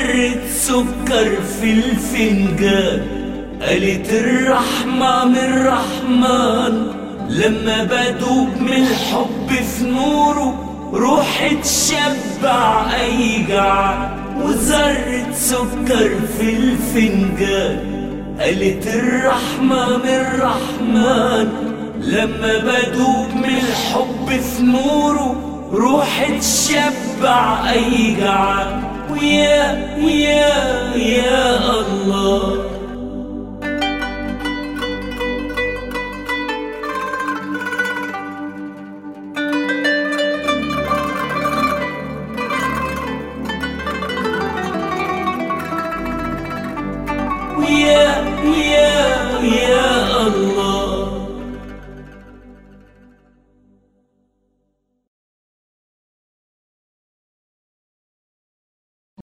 وذرة سكر في الفنجان قالت الرحمة من الرحمن لما بدوب من الحب في نوره روحي تشبع أي جعان وذرة سكر في الفنجان قالت الرحمة من الرحمن لما بدوب من الحب في نوره روحي تشبع أي جعان ويا ويا يا الله